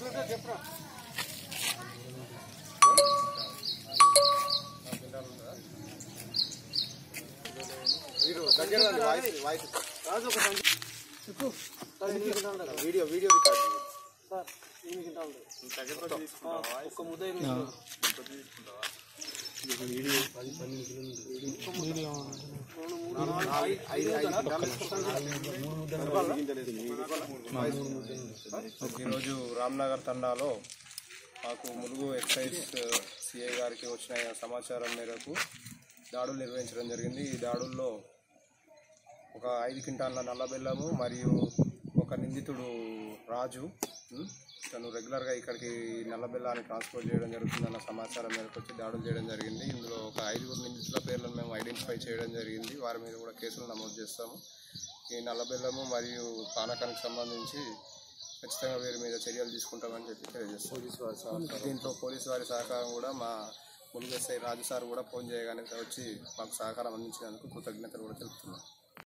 video video record ఒక ముద్ద ఈరోజు రామ్నగర్ తండాలో మాకు ములుగు ఎక్సైజ్ సిఐ గారికి వచ్చిన సమాచారం మేరకు దాడులు నిర్వహించడం జరిగింది ఈ దాడుల్లో ఒక ఐదు క్వింటాన్ల నల్ల బెల్లము మరియు ఒక నిందితుడు రాజు ఉం, తను రెగ్యులర్గా ఇక్కడికి నల్ల బెల్లాన్ని ట్రాన్స్పోర్ట్ చేయడం జరుగుతుందన్న సమాచారం మేరకు వచ్చి దాడులు చేయడం జరిగింది ఇందులో ఒక ఐదుగురు నిందితుల పేర్లను మేము ఐడెంటిఫై చేయడం జరిగింది వారి మీద కూడా కేసులు నమోదు చేస్తాము ఈ నల్ల బెల్లము మరియు పానకానికి సంబంధించి ఖచ్చితంగా వీరి మీద చర్యలు తీసుకుంటామని చెప్పి తెలియజేస్తాం దీంట్లో పోలీసు వారి సహకారం కూడా మా ములుగు ఎస్ఐ రాజు సార్ కూడా ఫోన్ చేయగానే వచ్చి మాకు సహకారం అందించినందుకు కృతజ్ఞతలు కూడా తెలుపుతున్నాం